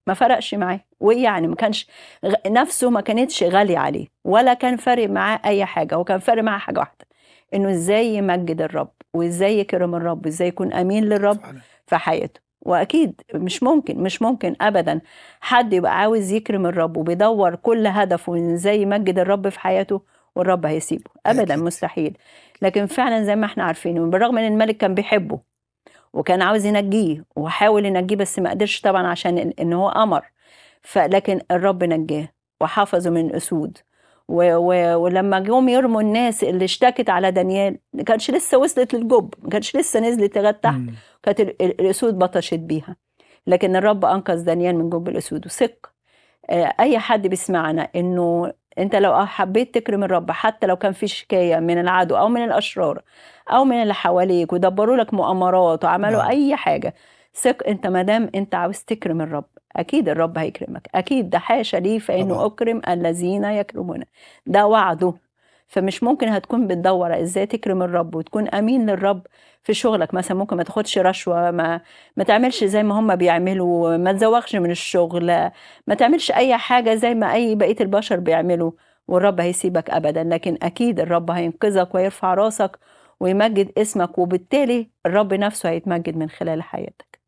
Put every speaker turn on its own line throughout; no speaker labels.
ما فرقش معاه ويعني ما كانش غ- نفسه ما كانتش غالية عليه ولا كان فارق معاه أي حاجة هو كان فارق معاه حاجة واحدة إنه إزاي يمجد الرب وإزاي يكرم الرب وإزاي يكون أمين للرب
فعلا
في حياته واكيد مش ممكن مش ممكن ابدا حد يبقى عاوز يكرم الرب وبيدور كل هدفه ان ازاي يمجد الرب في حياته والرب هيسيبه ابدا
أكيد.
مستحيل لكن فعلا زي ما احنا عارفين بالرغم ان الملك كان بيحبه وكان عاوز ينجيه وحاول ينجيه بس ما قدرش طبعا عشان ان إن هو امر فلكن الرب نجاه وحفظه من الاسود و و ولما جم يرموا الناس اللي اشتكت على دانيال ما كانش لسه وصلت للجب ما كانش لسه نزلت لغايه تحت
مم.
كانت ال- ال- الاسود بطشت بيها لكن الرب انقذ دانيال من جب الاسود وثق آه، اي حد بيسمعنا انه انت لو حبيت تكرم الرب حتى لو كان في شكايه من العدو او من الاشرار او من اللي حواليك ودبروا لك مؤامرات وعملوا
نعم.
اي حاجه ثق انت ما دام انت عاوز تكرم الرب اكيد الرب هيكرمك اكيد ده حاشا ليه فانه
طبعا.
اكرم الذين يكرمون ده وعده فمش ممكن هتكون بتدور ازاي تكرم الرب وتكون امين للرب في شغلك مثلا ممكن ما تاخدش رشوه ما ما تعملش زي ما هم بيعملوا ما تزوغش من الشغل ما تعملش اي حاجه زي ما اي بقيه البشر بيعملوا والرب هيسيبك ابدا لكن اكيد الرب هينقذك ويرفع راسك ويمجد اسمك وبالتالي الرب نفسه هيتمجد من خلال حياتك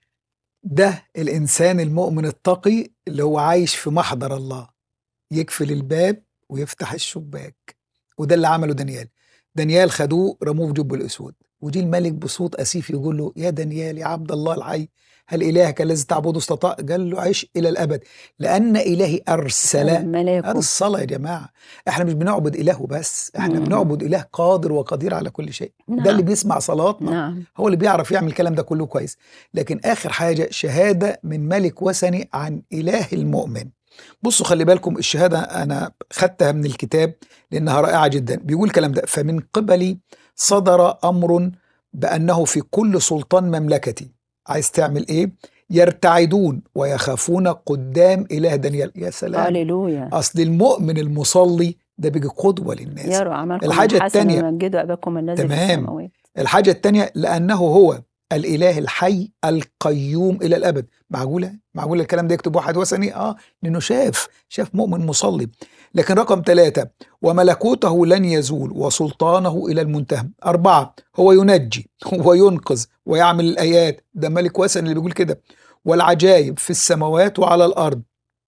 ده الإنسان المؤمن التقي اللي هو عايش في محضر الله يقفل الباب ويفتح الشباك وده اللي عمله دانيال دانيال خدوه رموه في جب الأسود وجي الملك بصوت أسيف يقول له يا دانيال يا عبد الله الحي هل إلهك الذي تعبده استطاع قال له عيش إلى الأبد لأن إلهي أرسل هذه
ملاكه
الصلاة يا جماعة احنا مش بنعبد إله بس احنا
مم.
بنعبد إله قادر وقدير على كل شيء ده اللي
نعم
بيسمع صلاتنا
نعم
هو اللي بيعرف يعمل الكلام ده كله كويس لكن آخر حاجة شهادة من ملك وثني عن إله المؤمن بصوا خلي بالكم الشهادة أنا خدتها من الكتاب لأنها رائعة جدا بيقول الكلام ده فمن قبلي صدر أمر بأنه في كل سلطان مملكتي عايز تعمل إيه يرتعدون ويخافون قدام إله دانيال يا سلام
هللويا
أصل المؤمن المصلي ده بيجي قدوة للناس
يروا عملكم
الحاجة
الحسن
التانية
ومجدوا أباكم الذي في
تمام.
السماوات
الحاجة التانية لأنه هو الإله الحي القيوم إلى الأبد معقولة؟ معقولة الكلام ده يكتب واحد وثني؟ آه لأنه شاف شاف مؤمن مصلي لكن رقم ثلاثة وملكوته لن يزول وسلطانه إلى المنتهى أربعة هو ينجي وينقذ ويعمل الآيات ده ملك وثني اللي بيقول كده والعجائب في السماوات وعلى الأرض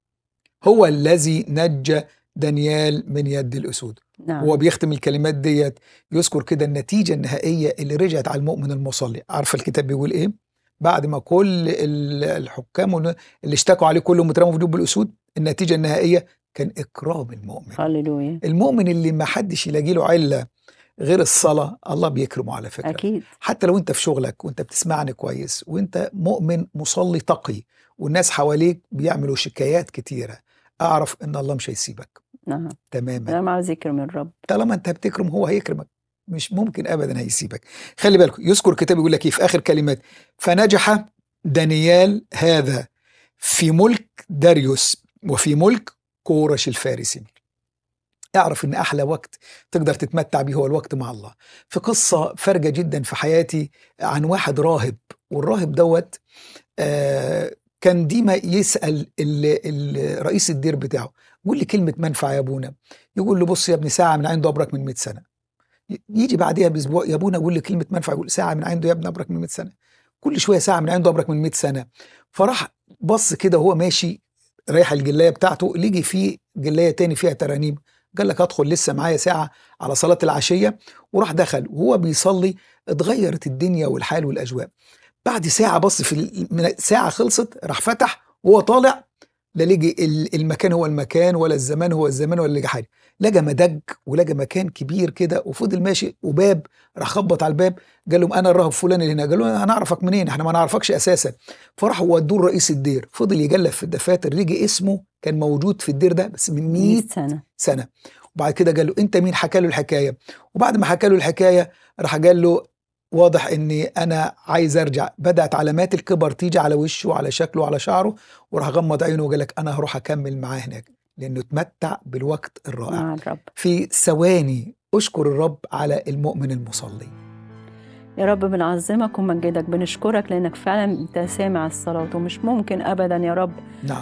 هو الذي نجى دانيال من يد الأسود
نعم
هو بيختم الكلمات ديت يذكر كده النتيجة النهائية اللي رجعت على المؤمن المصلي عارفة الكتاب بيقول ايه بعد ما كل ال- الحكام والن- اللي اشتكوا عليه كلهم اترموا في جب الأسود النتيجة النهائية كان إكرام المؤمن
هللويا
المؤمن اللي ما حدش يلاقي له علة غير الصلاة الله بيكرمه على فكرة
أكيد
حتى لو انت في شغلك وانت بتسمعني كويس وانت مؤمن مصلي تقي والناس حواليك بيعملوا شكايات كتيرة اعرف ان الله مش هيسيبك
نعم
تماما
أنا مع ذكر من الرب
طالما انت بتكرم هو هيكرمك مش ممكن ابدا هيسيبك خلي بالك يذكر الكتاب يقول لك ايه في اخر كلمات فنجح دانيال هذا في ملك داريوس وفي ملك كورش الفارسي اعرف ان احلى وقت تقدر تتمتع بيه هو الوقت مع الله في قصه فارجه جدا في حياتي عن واحد راهب والراهب دوت آه كان ديما يسال ال- ال- رئيس الدير بتاعه قول لي كلمه منفعه يا ابونا يقول له بص يا ابني ساعه من عنده ابرك من 100 سنه ي- يجي بعديها باسبوع يا ابونا قول لي كلمه منفعه يقول ساعه من عنده يا ابني ابرك من 100 سنه كل شويه ساعه من عنده ابرك من 100 سنه فراح بص كده وهو ماشي رايح الجلايه بتاعته لقي فيه جلايه تاني فيها ترانيم قال لك ادخل لسه معايا ساعه على صلاه العشيه وراح دخل وهو بيصلي اتغيرت الدنيا والحال والاجواء بعد ساعه بص في ال- من ساعه خلصت راح فتح وهو طالع لا لقي ال- المكان هو المكان ولا الزمان هو الزمان ولا لقى حاجه لقى مدج ولقى مكان كبير كده وفضل ماشي وباب راح خبط على الباب قال لهم انا الراهب فلان اللي هنا قالوا له انا اعرفك منين احنا ما نعرفكش اساسا فراحوا ودوه لرئيس الدير فضل يجلب في الدفاتر لقي اسمه كان موجود في الدير ده بس من 100
100 سنة
سنه وبعد كده قال له انت مين حكى له الحكايه وبعد ما حكى له الحكايه راح قال له واضح اني انا عايز ارجع بدات علامات الكبر تيجي على وشه وعلى شكله وعلى شعره وراح غمض عينه وقال لك انا هروح اكمل معاه هناك لانه اتمتع بالوقت الرائع
مع الرب
في ثواني اشكر الرب على المؤمن المصلي
يا رب بنعظمك ومجدك بنشكرك لانك فعلا انت سامع الصلاه ومش ممكن ابدا يا رب
نعم